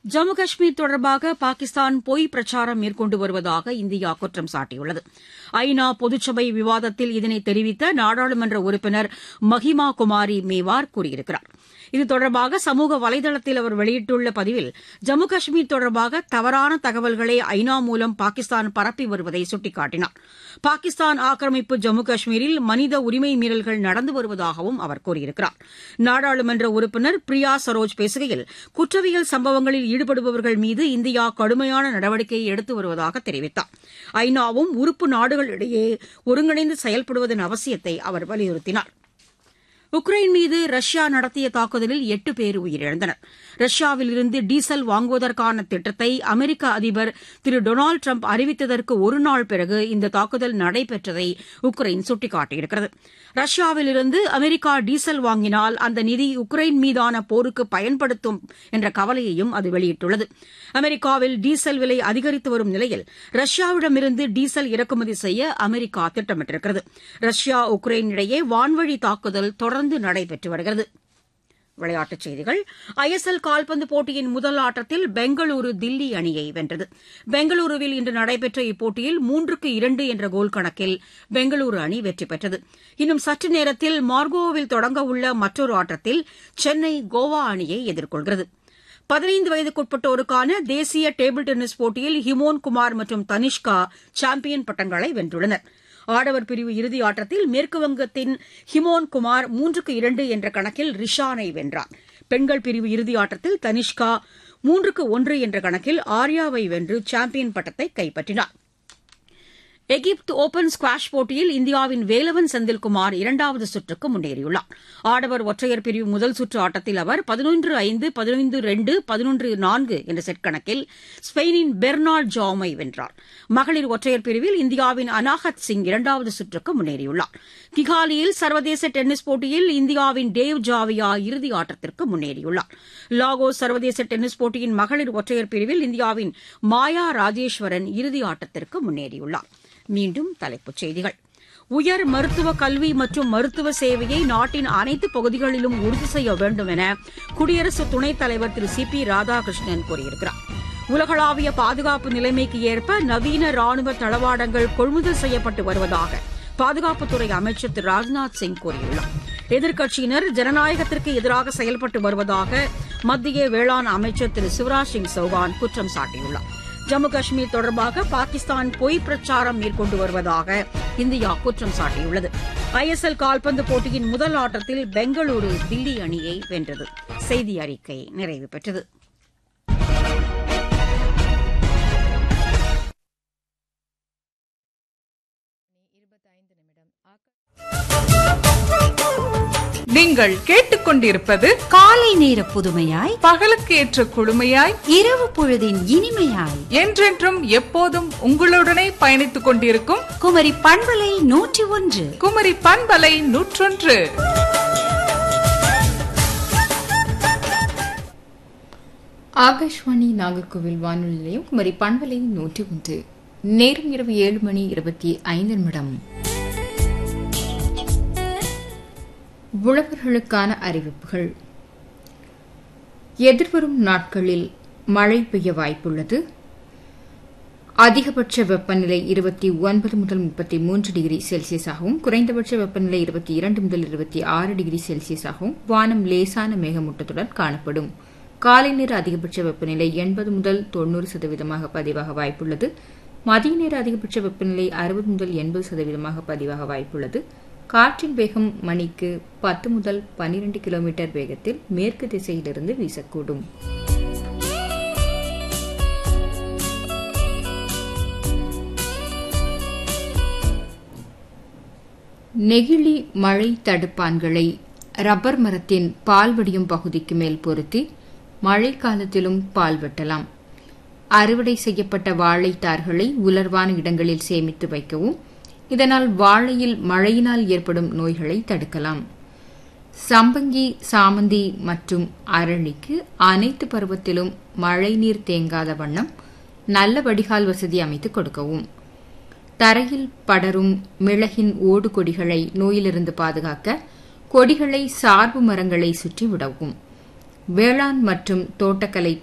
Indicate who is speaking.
Speaker 1: ஜம்மு காஷ்மீர் தொடர்பாக பாகிஸ்தான் பொய் பிரச்சாரம் மேற்கொண்டு வருவதாக இந்தியா குற்றம் சாட்டியுள்ளது ஐநா பொதுச்சபை விவாதத்தில் இதனை தெரிவித்த நாடாளுமன்ற உறுப்பினர் மஹிமா குமாரி மேவார் கூறியிருக்கிறார் இது தொடர்பாக சமூக வலைதளத்தில் அவர் வெளியிட்டுள்ள பதிவில் ஜம்மு காஷ்மீர் தொடர்பாக தவறான தகவல்களை ஐநா மூலம் பாகிஸ்தான் பரப்பி வருவதை சுட்டிக்காட்டினார் பாகிஸ்தான் ஆக்கிரமிப்பு ஜம்மு காஷ்மீரில் மனித உரிமை மீறல்கள் நடந்து வருவதாகவும் அவர் கூறியிருக்கிறார் நாடாளுமன்ற உறுப்பினர் பிரியா சரோஜ் பேசுகையில் குற்றவியல் சம்பவங்களில் ஈடுபடுபவர்கள் மீது இந்தியா கடுமையான நடவடிக்கையை எடுத்து வருவதாக தெரிவித்தார் ஐநாவும் உறுப்பு நாடுகளிடையே ஒருங்கிணைந்து செயல்படுவதன் அவசியத்தை அவர் வலியுறுத்தினார் உக்ரைன் மீது ரஷ்யா நடத்திய தாக்குதலில் எட்டு பேர் உயிரிழந்தனர் ரஷ்யாவில் இருந்து டீசல் வாங்குவதற்கான திட்டத்தை அமெரிக்க அதிபர் திரு டொனால்டு ட்ரம்ப் அறிவித்ததற்கு ஒருநாள் பிறகு இந்த தாக்குதல் நடைபெற்றதை உக்ரைன் சுட்டிக்காட்டியிருக்கிறது ரஷ்யாவில் இருந்து அமெரிக்கா டீசல் வாங்கினால் அந்த நிதி உக்ரைன் மீதான போருக்கு பயன்படுத்தும் என்ற கவலையையும் அது வெளியிட்டுள்ளது அமெரிக்காவில் டீசல் விலை அதிகரித்து வரும் நிலையில் ரஷ்யாவிடமிருந்து டீசல் இறக்குமதி செய்ய அமெரிக்கா திட்டமிட்டிருக்கிறது ரஷ்யா உக்ரைன் இடையே வான்வழி தாக்குதல் தொடர்ந்து நடைபெற்று வருகிறது விளையாட்டுச் செய்திகள் ஐஎஸ்எல் கால்பந்து போட்டியின் முதல் ஆட்டத்தில் பெங்களூரு தில்லி அணியை வென்றது பெங்களூருவில் இன்று நடைபெற்ற இப்போட்டியில் மூன்றுக்கு இரண்டு என்ற கோல் கணக்கில் பெங்களூரு அணி வெற்றி பெற்றது இன்னும் சற்று நேரத்தில் மார்கோவில் தொடங்க உள்ள மற்றொரு ஆட்டத்தில் சென்னை கோவா அணியை எதிர்கொள்கிறது பதினைந்து வயதுக்குட்பட்டோருக்கான தேசிய டேபிள் டென்னிஸ் போட்டியில் ஹிமோன் குமார் மற்றும் தனிஷ்கா சாம்பியன் பட்டங்களை வென்றுள்ளனர் ஆடவர் பிரிவு இறுதி ஆட்டத்தில் மேற்குவங்கத்தின் ஹிமோன் குமார் மூன்றுக்கு இரண்டு என்ற கணக்கில் ரிஷானை வென்றார் பெண்கள் பிரிவு இறுதி ஆட்டத்தில் தனிஷ்கா மூன்றுக்கு ஒன்று என்ற கணக்கில் ஆர்யாவை வென்று சாம்பியன் பட்டத்தை கைப்பற்றினார் எகிப்து ஓபன் ஸ்குவாஷ் போட்டியில் இந்தியாவின் வேலவன் செந்தில்குமார் இரண்டாவது சுற்றுக்கு முன்னேறியுள்ளார் ஆடவர் ஒற்றையர் பிரிவு முதல் சுற்று ஆட்டத்தில் அவர் பதினொன்று ஐந்து பதினைந்து ரெண்டு பதினொன்று நான்கு என்ற செட் கணக்கில் ஸ்பெயினின் பெர்னார்ட் ஜாமை வென்றார் மகளிர் ஒற்றையர் பிரிவில் இந்தியாவின் அனாஹத் சிங் இரண்டாவது சுற்றுக்கு முன்னேறியுள்ளார் கிகாலியில் சர்வதேச டென்னிஸ் போட்டியில் இந்தியாவின் டேவ் ஜாவியா இறுதி ஆட்டத்திற்கு முன்னேறியுள்ளார் லாகோஸ் சர்வதேச டென்னிஸ் போட்டியின் மகளிர் ஒற்றையர் பிரிவில் இந்தியாவின் மாயா ராஜேஸ்வரன் இறுதி ஆட்டத்திற்கு முன்னேறியுள்ளார் மீண்டும் தலைப்புச் செய்திகள் உயர் மருத்துவ கல்வி மற்றும் மருத்துவ சேவையை நாட்டின் அனைத்து பகுதிகளிலும் உறுதி செய்ய வேண்டும் என குடியரசு துணைத் தலைவர் திரு சி பி ராதாகிருஷ்ணன் கூறியிருக்கிறார் உலகளாவிய பாதுகாப்பு நிலைமைக்கு ஏற்ப நவீன ராணுவ தளவாடங்கள் கொள்முதல் செய்யப்பட்டு வருவதாக பாதுகாப்புத்துறை அமைச்சர் திரு ராஜ்நாத் சிங் கூறியுள்ளார் எதிர்க்கட்சியினர் ஜனநாயகத்திற்கு எதிராக செயல்பட்டு வருவதாக மத்திய வேளாண் அமைச்சர் திரு சிவராஜ் சிங் சௌகான் குற்றம் சாட்டியுள்ளார் ஜம்மு காஷ்மீர் தொடர்பாக பாகிஸ்தான் பொய் பிரச்சாரம் மேற்கொண்டு வருவதாக இந்தியா குற்றம் சாட்டியுள்ளது ஐஎஸ்எல் கால்பந்து போட்டியின் முதல் ஆட்டத்தில் பெங்களூரு தில்லி அணியை வென்றது செய்தி அறிக்கை நிறைவு பெற்றது
Speaker 2: நீங்கள் கேட்டுக்கொண்டிருப்பது
Speaker 3: காலை நேர புதுமையாய்
Speaker 2: பகலுக்கு ஏற்ற குழுமையாய்
Speaker 3: இரவு பொழுதின் இனிமையாய்
Speaker 2: என்றென்றும் எப்போதும் உங்களுடனே பயணித்துக் கொண்டிருக்கும்
Speaker 3: குமரி பண்பலை நூற்றி ஒன்று
Speaker 2: குமரி பண்பலை நூற்றொன்று
Speaker 4: ஆகாஷ்வாணி நாகர்கோவில் வானொலி நிலையம் குமரி பண்பலை நூற்றி ஒன்று நேரம் இரவு ஏழு மணி இருபத்தி ஐந்து நிமிடம் உழவர்களுக்கான அறிவிப்புகள் எதிர்வரும் நாட்களில் மழை பெய்ய வாய்ப்புள்ளது அதிகபட்ச வெப்பநிலை இருபத்தி ஒன்பது முதல் முப்பத்தி மூன்று டிகிரி செல்சியஸாகவும் குறைந்தபட்ச வெப்பநிலை இருபத்தி இரண்டு முதல் இருபத்தி ஆறு டிகிரி செல்சியஸாகவும் வானம் லேசான மேகமூட்டத்துடன் காணப்படும் காலை நேர அதிகபட்ச வெப்பநிலை எண்பது முதல் தொன்னூறு சதவீதமாக பதிவாக வாய்ப்புள்ளது மதிய நேர அதிகபட்ச வெப்பநிலை அறுபது முதல் எண்பது சதவீதமாக பதிவாக வாய்ப்புள்ளது காற்றின் வேகம் மணிக்கு பத்து முதல் பனிரெண்டு கிலோமீட்டர் வேகத்தில் மேற்கு திசையிலிருந்து வீசக்கூடும் நெகிழி மழை தடுப்பான்களை ரப்பர் மரத்தின் பால் வடியும் பகுதிக்கு மேல் பொருத்தி மழை காலத்திலும் பால் வெட்டலாம் அறுவடை செய்யப்பட்ட வாழைத்தார்களை உலர்வான இடங்களில் சேமித்து வைக்கவும் இதனால் வாழையில் மழையினால் ஏற்படும் நோய்களை தடுக்கலாம் சம்பங்கி சாமந்தி மற்றும் அரளிக்கு அனைத்து பருவத்திலும் மழைநீர் தேங்காத வண்ணம் நல்ல வடிகால் வசதி அமைத்து கொடுக்கவும் தரையில் படரும் மிளகின் ஓடு கொடிகளை நோயிலிருந்து பாதுகாக்க கொடிகளை சார்பு மரங்களை சுற்றி விடவும் வேளாண் மற்றும் தோட்டக்கலை